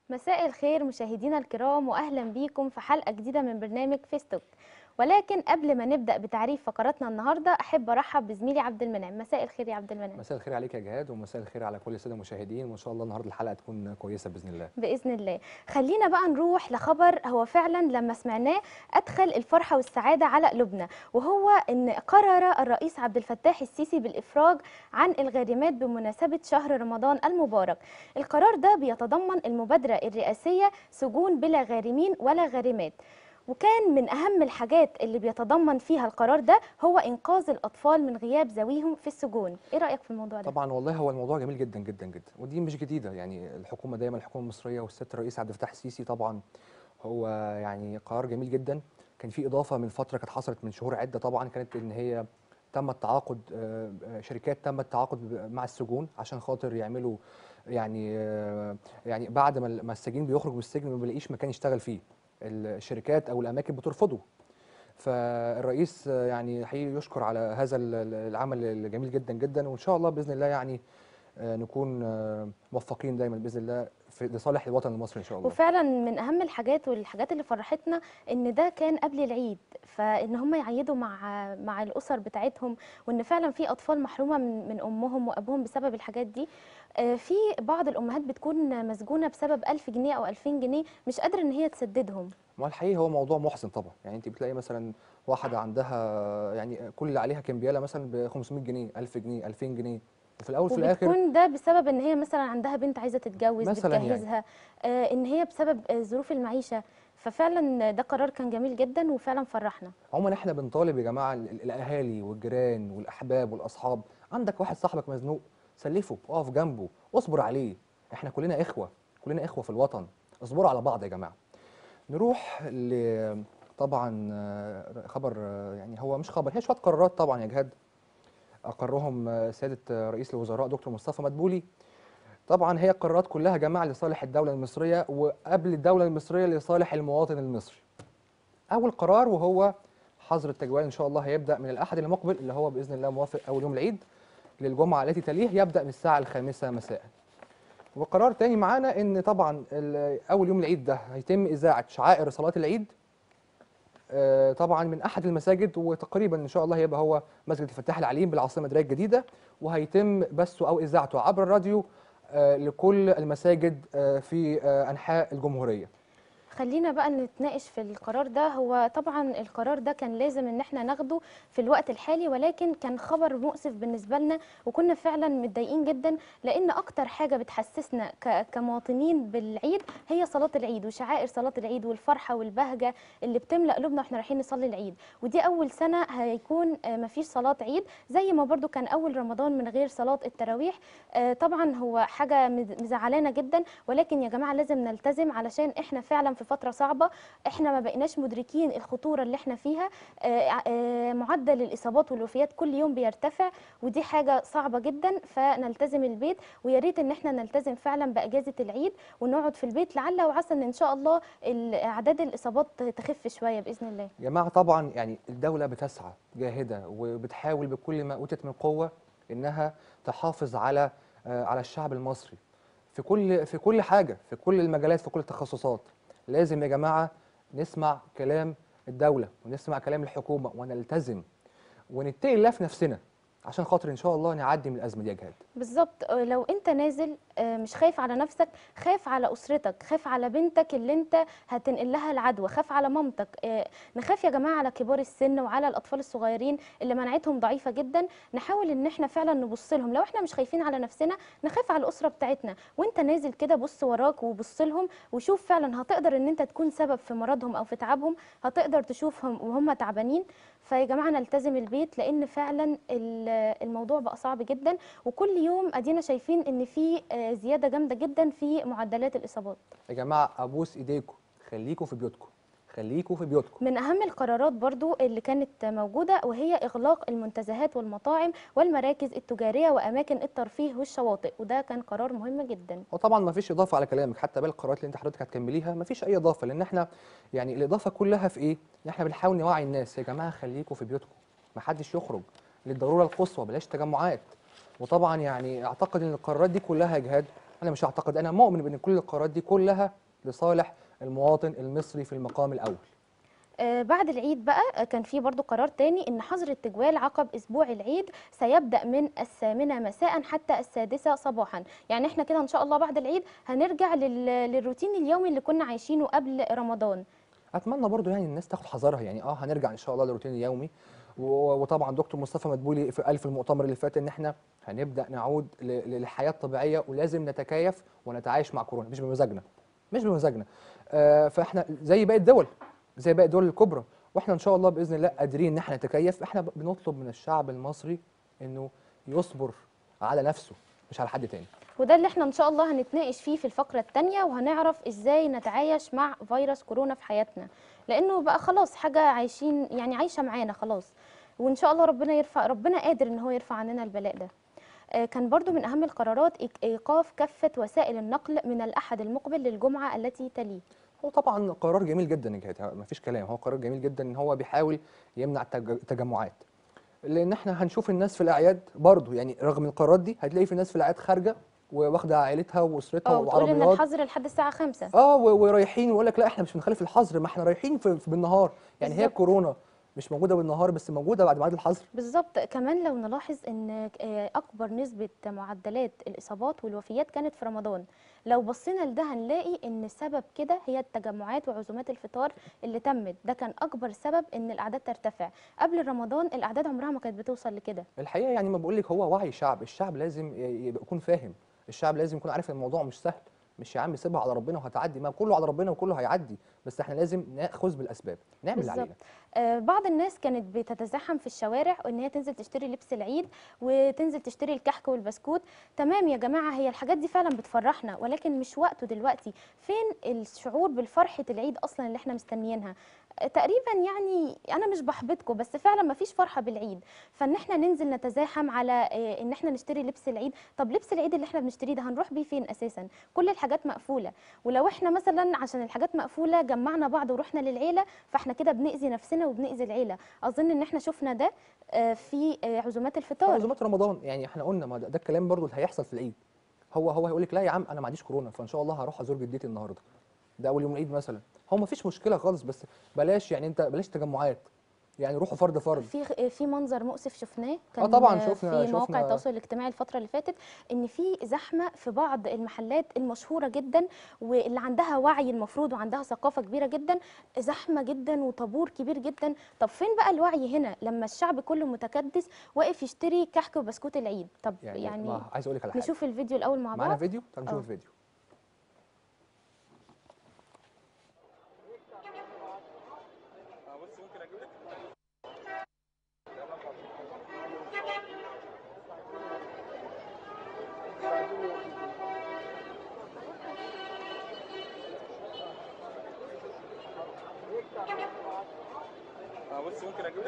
مساء الخير مشاهدينا الكرام واهلا بيكم في حلقه جديده من برنامج فيستوك ولكن قبل ما نبدا بتعريف فقراتنا النهارده احب ارحب بزميلي عبد المنعم مساء الخير يا عبد المنعم مساء الخير عليك يا جهاد ومساء الخير على كل الساده المشاهدين وان شاء الله النهارده الحلقه تكون كويسه باذن الله باذن الله خلينا بقى نروح لخبر هو فعلا لما سمعناه ادخل الفرحه والسعاده على قلوبنا وهو ان قرر الرئيس عبد الفتاح السيسي بالافراج عن الغارمات بمناسبه شهر رمضان المبارك القرار ده بيتضمن المبادره الرئاسيه سجون بلا غارمين ولا غارمات وكان من أهم الحاجات اللي بيتضمن فيها القرار ده هو إنقاذ الأطفال من غياب ذويهم في السجون إيه رأيك في الموضوع ده؟ طبعا والله هو الموضوع جميل جدا جدا جدا ودي مش جديده يعني الحكومه دايما الحكومه المصريه والسيد الرئيس عبد الفتاح السيسي طبعا هو يعني قرار جميل جدا كان في اضافه من فتره كانت حصلت من شهور عده طبعا كانت ان هي تم التعاقد آه، آه، شركات تم التعاقد ب- مع السجون عشان خاطر يعملوا يعني آه، يعني بعد ما ما السجين بيخرج من السجن ما بيلاقيش مكان يشتغل فيه الشركات او الاماكن بترفضه فالرئيس آه، يعني حقيقي يشكر على هذا ال- ال- العمل الجميل جدا جدا وان شاء الله باذن الله يعني آه، نكون آه، موفقين دايما باذن الله في لصالح الوطن المصري ان شاء الله وفعلا من أهم الحاجات والحاجات اللي فرحتنا إن ده كان قبل العيد فإن هم يعيدوا مع مع الأسر بتاعتهم وإن فعلا في أطفال محرومة من, من أمهم وأبوهم بسبب الحاجات دي آه، في بعض الأمهات بتكون مسجونة بسبب 1000 جنيه أو 2000 جنيه مش قادرة إن هي تسددهم ما الحقيقه هو موضوع محزن طبعا يعني انت بتلاقي مثلا واحده عندها يعني كل اللي عليها كمبياله مثلا ب 500 جنيه 1000 جنيه 2000 جنيه وفي الاول وفي الاخر وبتكون ده بسبب ان هي مثلا عندها بنت عايزه تتجوز مثلاً يعني. بتجهزها آه ان هي بسبب آه ظروف المعيشه ففعلا ده قرار كان جميل جدا وفعلا فرحنا عموما احنا بنطالب يا جماعه ال- ال- الاهالي والجيران والاحباب والاصحاب عندك واحد صاحبك مزنوق سلفه اقف جنبه واصبر عليه احنا كلنا اخوه كلنا اخوه في الوطن اصبروا على بعض يا جماعه نروح ل طبعا آه، خبر آه، يعني هو مش خبر هي شويه قرارات طبعا يا جهاد اقرهم آه، سياده آه، رئيس الوزراء دكتور مصطفى مدبولي طبعا هي قرارات كلها يا جماعه لصالح الدوله المصريه وقبل الدوله المصريه لصالح المواطن المصري اول قرار وهو حظر التجوال ان شاء الله هيبدا من الاحد المقبل اللي هو باذن الله موافق اول يوم العيد للجمعه التي تليه يبدا من الساعه الخامسة مساء وقرار تاني معانا ان طبعا ال- اول يوم العيد ده هيتم اذاعه شعائر صلاه العيد آه، طبعا من احد المساجد وتقريبا ان شاء الله هيبقى هو مسجد الفتاح العليم بالعاصمه الاداريه الجديده وهيتم بثه او اذاعته عبر الراديو آه، لكل المساجد آه، في آه، انحاء الجمهوريه خلينا بقى نتناقش في القرار ده هو طبعا القرار ده كان لازم ان احنا ناخده في الوقت الحالي ولكن كان خبر مؤسف بالنسبه لنا وكنا فعلا متضايقين جدا لان اكتر حاجه بتحسسنا ك- كمواطنين بالعيد هي صلاه العيد وشعائر صلاه العيد والفرحه والبهجه اللي بتملا قلوبنا واحنا رايحين نصلي العيد ودي اول سنه هيكون آه، مفيش صلاه عيد زي ما برضو كان اول رمضان من غير صلاه التراويح آه، طبعا هو حاجه مز- مزعلانا جدا ولكن يا جماعه لازم نلتزم علشان احنا فعلا في فتره صعبه احنا ما بقيناش مدركين الخطوره اللي احنا فيها آه، آه، معدل الاصابات والوفيات كل يوم بيرتفع ودي حاجه صعبه جدا فنلتزم البيت ويا ريت ان احنا نلتزم فعلا باجازه العيد ونقعد في البيت لعل وعسى ان ان شاء الله ال- اعداد الاصابات تخف شويه باذن الله يا جماعه طبعا يعني الدوله بتسعى جاهده وبتحاول بكل ما اوتت من قوه انها تحافظ على آه، على الشعب المصري في كل في كل حاجه في كل المجالات في كل التخصصات لازم يا جماعه نسمع كلام الدوله ونسمع كلام الحكومه ونلتزم ونتقي الله في نفسنا عشان خاطر ان شاء الله نعدي من الازمه دي يا جهاد بالظبط آه، لو انت نازل آه، مش خايف على نفسك خاف على اسرتك خاف على بنتك اللي انت هتنقل لها العدوى خاف على مامتك آه، نخاف يا جماعه على كبار السن وعلى الاطفال الصغيرين اللي مناعتهم ضعيفه جدا نحاول ان احنا فعلا نبص لهم لو احنا مش خايفين على نفسنا نخاف على الاسره بتاعتنا وانت نازل كده بص وراك وبص لهم وشوف فعلا هتقدر ان انت تكون سبب في مرضهم او في تعبهم هتقدر تشوفهم وهم تعبانين فيا جماعه نلتزم البيت لان فعلا ال- الموضوع بقى صعب جدا وكل يوم ادينا شايفين ان في آه، زياده جامده جدا في معدلات الاصابات يا جماعه ابوس ايديكم خليكم في بيوتكم خليكم في بيوتكم من اهم القرارات برضو اللي كانت موجوده وهي اغلاق المنتزهات والمطاعم والمراكز التجاريه واماكن الترفيه والشواطئ وده كان قرار مهم جدا وطبعا ما فيش اضافه على كلامك حتى باقي القرارات اللي انت حضرتك هتكمليها ما فيش اي اضافه لان احنا يعني الاضافه كلها في ايه ان احنا بنحاول نوعي الناس يا جماعه خليكم في بيوتكم ما حدش يخرج للضروره القصوى بلاش تجمعات وطبعا يعني اعتقد ان القرارات دي كلها يا جهاد انا مش هعتقد انا مؤمن بان كل القرارات دي كلها لصالح المواطن المصري في المقام الاول آه، بعد العيد بقى آه، كان في برضو قرار تاني ان حظر التجوال عقب اسبوع العيد سيبدا من الثامنه مساء حتى السادسه صباحا يعني احنا كده ان شاء الله بعد العيد هنرجع لل- للروتين اليومي اللي كنا عايشينه قبل رمضان اتمنى برضو يعني الناس تاخد حذرها يعني اه هنرجع ان شاء الله للروتين اليومي و- وطبعا دكتور مصطفى مدبولي في قال في المؤتمر اللي فات ان احنا هنبدا نعود ل- للحياه الطبيعيه ولازم نتكيف ونتعايش مع كورونا مش بمزاجنا مش بمزاجنا آه فاحنا زي باقي الدول زي باقي الدول الكبرى واحنا ان شاء الله باذن الله قادرين ان احنا نتكيف احنا ب- بنطلب من الشعب المصري انه يصبر على نفسه مش على حد تاني وده اللي احنا ان شاء الله هنتناقش فيه في الفقره الثانيه وهنعرف ازاي نتعايش مع فيروس كورونا في حياتنا لانه بقى خلاص حاجه عايشين يعني عايشه معانا خلاص وان شاء الله ربنا يرفع ربنا قادر ان هو يرفع عننا البلاء ده آه، كان برضو من اهم القرارات إيق- ايقاف كافه وسائل النقل من الاحد المقبل للجمعه التي تليه هو طبعا قرار جميل جدا يا جهاد ما فيش كلام هو قرار جميل جدا ان هو بيحاول يمنع التج- التجمعات لان احنا هنشوف الناس في الاعياد برضو يعني رغم القرارات دي هتلاقي في ناس في الاعياد خارجه واخده عائلتها واسرتها اه وتقول ان وعربيات الحظر لحد الساعه 5 اه و- ورايحين ويقول لك لا احنا مش بنخالف الحظر ما احنا رايحين في في بالنهار يعني هي بالظبط. الكورونا مش موجوده بالنهار بس موجوده بعد ميعاد الحظر بالظبط كمان لو نلاحظ ان آه، اكبر نسبه معدلات الاصابات والوفيات كانت في رمضان لو بصينا لده هنلاقي ان السبب كده هي التجمعات وعزومات الفطار اللي تمت ده كان اكبر سبب ان الاعداد ترتفع قبل رمضان الاعداد عمرها ما كانت بتوصل لكده الحقيقه يعني ما بقول لك هو وعي شعب الشعب لازم ي- يبقى يكون فاهم الشعب لازم يكون عارف ان الموضوع مش سهل مش يا عم سيبها على ربنا وهتعدي ما كله على ربنا وكله هيعدي بس احنا لازم ناخذ بالاسباب نعمل اللي علينا بالظبط آه، بعض الناس كانت بتتزاحم في الشوارع وان هي تنزل تشتري لبس العيد وتنزل تشتري الكحك والبسكوت تمام يا جماعه هي الحاجات دي فعلا بتفرحنا ولكن مش وقته دلوقتي فين الشعور بالفرحه العيد اصلا اللي احنا مستنيينها آه، تقريبا يعني انا مش بحبطكم بس فعلا ما فيش فرحه بالعيد فان احنا ننزل نتزاحم على آه، ان احنا نشتري لبس العيد طب لبس العيد اللي احنا بنشتريه ده هنروح بيه فين اساسا كل الحاجات مقفوله ولو احنا مثلا عشان الحاجات مقفوله جمعنا بعض ورحنا للعيله فاحنا كده بنأذي نفسنا وبنأذي العيله اظن ان احنا شفنا ده آه، في آه، عزومات الفطار عزومات رمضان يعني احنا قلنا ما ده, ده الكلام برضو اللي هيحصل في العيد هو هو هيقول لك لا يا عم انا ما عنديش كورونا فان شاء الله هروح ازور جدتي النهارده ده اول يوم العيد مثلا هو ما فيش مشكله خالص بس بلاش يعني انت بلاش تجمعات يعني روحوا فرد فرد في في منظر مؤسف شفناه كان طبعاً آه، شفنا- في مواقع شفنا- التواصل الاجتماعي الفتره اللي فاتت ان في زحمه في بعض المحلات المشهوره جدا واللي عندها وعي المفروض وعندها ثقافه كبيره جدا زحمه جدا وطابور كبير جدا طب فين بقى الوعي هنا لما الشعب كله متكدس واقف يشتري كحك وبسكوت العيد طب يعني, يعني, ما عايز اقول لك على حاجه نشوف الفيديو الاول مع معانا بعض فيديو تعالوا نشوف آه. الفيديو اه بص ممكن اجيب لك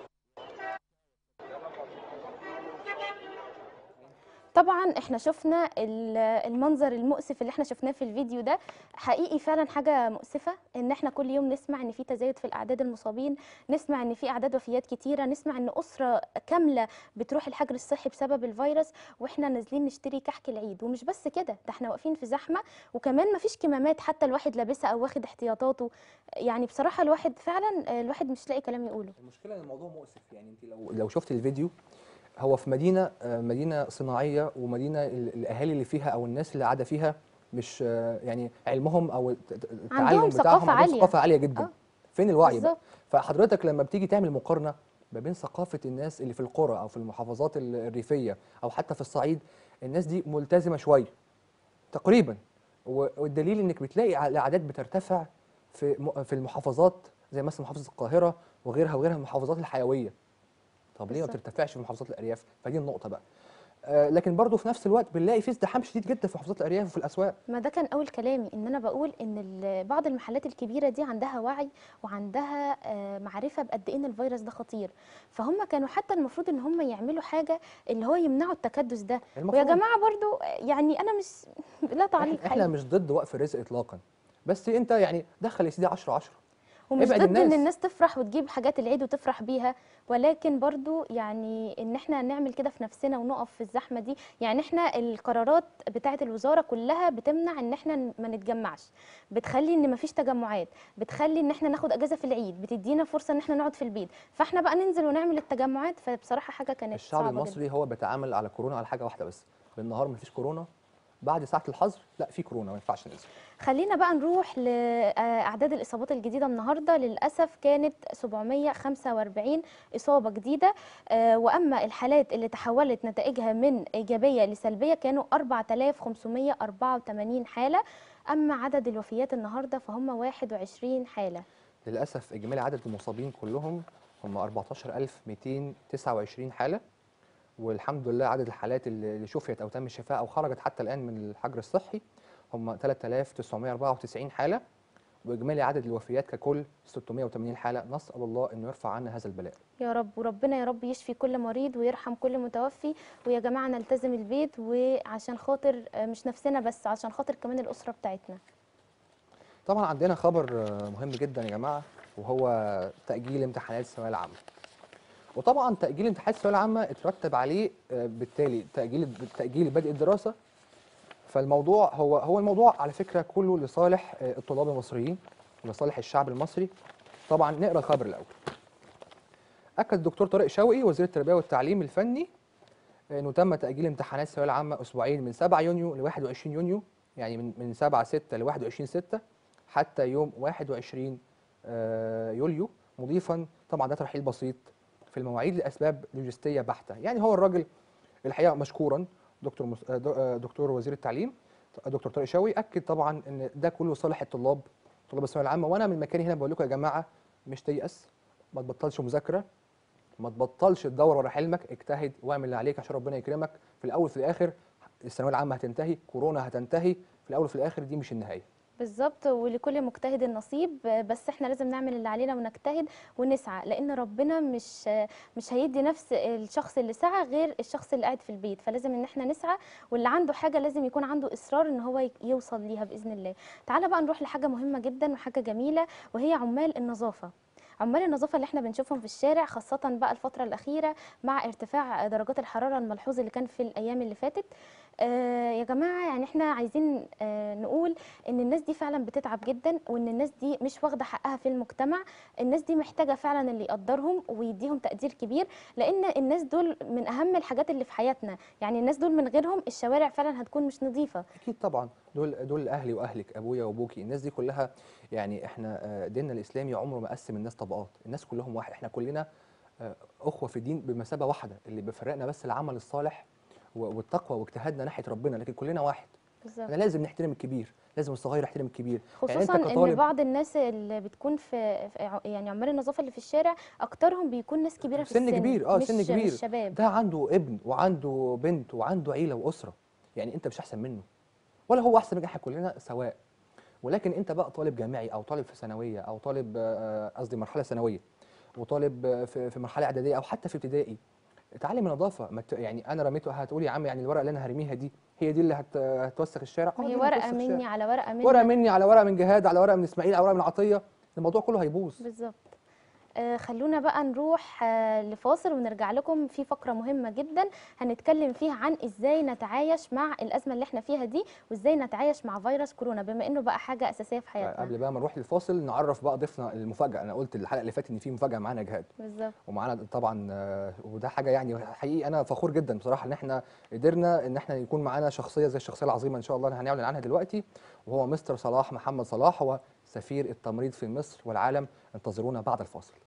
طبعا احنا شفنا ال- المنظر المؤسف اللي احنا شفناه في الفيديو ده حقيقي فعلا حاجه مؤسفه ان احنا كل يوم نسمع ان في تزايد في الاعداد المصابين نسمع ان في اعداد وفيات كتيره نسمع ان اسره كامله بتروح الحجر الصحي بسبب الفيروس واحنا نازلين نشتري كحك العيد ومش بس كده ده احنا واقفين في زحمه وكمان مفيش كمامات حتى الواحد لابسها او واخد احتياطاته يعني بصراحه الواحد فعلا آه، الواحد مش لاقي كلام يقوله المشكله ان الموضوع مؤسف يعني انت لو لو شفت الفيديو هو في مدينه آه، مدينه صناعيه ومدينه ال- الاهالي اللي فيها او الناس اللي قاعده فيها مش آه، يعني علمهم او الت- الت- التعلم عندهم بتاعهم ثقافة عندهم عالية. ثقافه عاليه جدا آه. فين الوعي بقى بالظبط. فحضرتك لما بتيجي تعمل مقارنه ما بين ثقافه الناس اللي في القرى او في المحافظات ال- الريفيه او حتى في الصعيد الناس دي ملتزمه شويه تقريبا و- والدليل انك بتلاقي ع- الاعداد بترتفع في م- في المحافظات زي مثلا محافظه القاهره وغيرها وغيرها من المحافظات الحيويه طب ليه ما بالظبط. بترتفعش في محافظات الارياف فدي النقطه بقى آه لكن برضه في نفس الوقت بنلاقي في ازدحام شديد جدا في محافظات الارياف وفي الاسواق ما ده كان اول كلامي ان انا بقول ان ال- بعض المحلات الكبيره دي عندها وعي وعندها آه، معرفه بقد ايه ان الفيروس ده خطير فهم كانوا حتى المفروض ان هم يعملوا حاجه اللي هو يمنعوا التكدس ده ويا المفروض. جماعه برضو آه، يعني انا مش لا تعليق احنا, احنا حقيقي مش ضد وقف الرزق اطلاقا بس انت يعني دخل يا سيدي 10 10 ومش ابعد ضد ان الناس. الناس تفرح وتجيب حاجات العيد وتفرح بيها ولكن برضو يعني ان احنا نعمل كده في نفسنا ونقف في الزحمه دي يعني احنا القرارات بتاعه الوزاره كلها بتمنع ان احنا ن- ما نتجمعش بتخلي ان مفيش تجمعات بتخلي ان احنا ناخد اجازه في العيد بتدينا فرصه ان احنا نقعد في البيت فاحنا بقى ننزل ونعمل التجمعات فبصراحه حاجه كانت الشعب صعبه المصري هو بيتعامل على كورونا على حاجه واحده بس بالنهار مفيش كورونا بعد ساعه الحظر لا في كورونا ما ينفعش ننزل خلينا بقى نروح لأعداد الإصابات الجديدة النهاردة للأسف كانت 745 إصابة جديدة آه، وأما الحالات اللي تحولت نتائجها من إيجابية لسلبية كانوا 4584 حالة أما عدد الوفيات النهاردة فهم 21 حالة للاسف اجمالي عدد المصابين كلهم هم 14229 حاله والحمد لله عدد الحالات اللي اللي شفيت او تم الشفاء او خرجت حتى الان من الحجر الصحي هم 3994 حاله واجمالي عدد الوفيات ككل 680 حاله نسال الله انه يرفع عنا هذا البلاء يا رب وربنا يا رب يشفي كل مريض ويرحم كل متوفي ويا جماعة نلتزم البيت وعشان خاطر آه، مش نفسنا بس عشان خاطر كمان الأسرة بتاعتنا طبعا عندنا خبر آه، مهم جدا يا جماعه وهو تاجيل امتحانات الثانويه العامه وطبعا تاجيل امتحانات الثانويه العامه اترتب عليه آه، بالتالي تاجيل تاجيل بدء الدراسه فالموضوع هو هو الموضوع على فكره كله لصالح آه، الطلاب المصريين ولصالح الشعب المصري طبعا نقرا الخبر الاول اكد الدكتور طارق شوقي وزير التربيه والتعليم الفني انه تم تاجيل امتحانات الثانويه العامه اسبوعين من 7 يونيو ل 21 يونيو يعني من من 7 6 ل 21 6 حتى يوم 21 آه، يوليو مضيفا طبعا ده ترحيل بسيط في المواعيد لاسباب لوجستيه بحته يعني هو الراجل الحقيقه مشكورا دكتور مس... آه، دو- آه، دكتور وزير التعليم دكتور طارق شوقي اكد طبعا ان ده كله صالح الطلاب طلاب الثانويه العامه وانا من مكاني هنا بقول لكم يا جماعه مش تيأس ما تبطلش مذاكره ما تبطلش تدور ورا حلمك اجتهد واعمل اللي عليك عشان ربنا يكرمك في الاول وفي الاخر الثانويه العامه هتنتهي كورونا هتنتهي في الاول وفي الاخر دي مش النهايه بالظبط ولكل مجتهد نصيب بس احنا لازم نعمل اللي علينا ونجتهد ونسعى لان ربنا مش مش هيدي نفس الشخص اللي سعى غير الشخص اللي قاعد في البيت فلازم ان احنا نسعى واللي عنده حاجه لازم يكون عنده اصرار ان هو يوصل ليها باذن الله تعالى بقى نروح لحاجه مهمه جدا وحاجه جميله وهي عمال النظافه عمال النظافه اللي احنا بنشوفهم في الشارع خاصه بقى الفتره الاخيره مع ارتفاع درجات الحراره الملحوظ اللي كان في الايام اللي فاتت آه يا جماعه يعني احنا عايزين آه نقول ان الناس دي فعلا بتتعب جدا وان الناس دي مش واخده حقها في المجتمع الناس دي محتاجه فعلا اللي يقدرهم ويديهم تقدير كبير لان الناس دول من اهم الحاجات اللي في حياتنا يعني الناس دول من غيرهم الشوارع فعلا هتكون مش نظيفه اكيد طبعا دول دول اهلي واهلك ابويا وابوكي الناس دي كلها يعني احنا آه، ديننا الاسلامي عمره ما قسم الناس طبقات الناس كلهم واحد احنا كلنا آه، اخوه في الدين بمثابه واحده اللي بيفرقنا بس العمل الصالح و- والتقوى واجتهادنا ناحيه ربنا لكن كلنا واحد بالظبط احنا لازم نحترم الكبير لازم الصغير يحترم الكبير يعني خصوصا انت ان كطالب بعض الناس اللي بتكون في في ع- يعني عمال النظافه اللي في الشارع اكترهم بيكون ناس كبيره في سن السن كبير اه مش سن كبير مش شباب ده عنده ابن وعنده بنت وعنده عيله واسره يعني انت مش احسن منه ولا هو احسن منك احنا كلنا سواء ولكن انت بقى طالب جامعي او طالب في ثانويه او طالب آه، قصدي مرحله ثانويه وطالب آه، في في مرحله اعداديه او حتى في ابتدائي اتعلم النظافه ما ت- يعني انا رميته هتقولي يا عم يعني الورقه اللي انا هرميها دي هي دي اللي هت- هتوسخ الشارع ما آه، هي دي اللي ورقه هتوسخ الشارع. مني على ورقه مني ورقه مني على ورقه من جهاد على ورقه من اسماعيل على ورقه من عطيه الموضوع كله هيبوظ بالظبط آه خلونا بقى نروح آه لفاصل ونرجع لكم في فقرة مهمة جدا هنتكلم فيها عن ازاي نتعايش مع الأزمة اللي احنا فيها دي وازاي نتعايش مع فيروس كورونا بما انه بقى حاجة أساسية في حياتنا قبل بقى ما نروح للفاصل نعرف بقى ضيفنا المفاجاه انا قلت الحلقه اللي فاتت ان في مفاجاه معانا يا جهاد بالظبط ومعانا طبعا آه، وده حاجه يعني حقيقي انا فخور جدا بصراحه ان احنا قدرنا ان احنا يكون معانا شخصيه زي الشخصيه العظيمه ان شاء الله اللي هنعلن عنها دلوقتي وهو مستر صلاح محمد صلاح هو سفير التمريض في مصر والعالم انتظرونا بعد الفاصل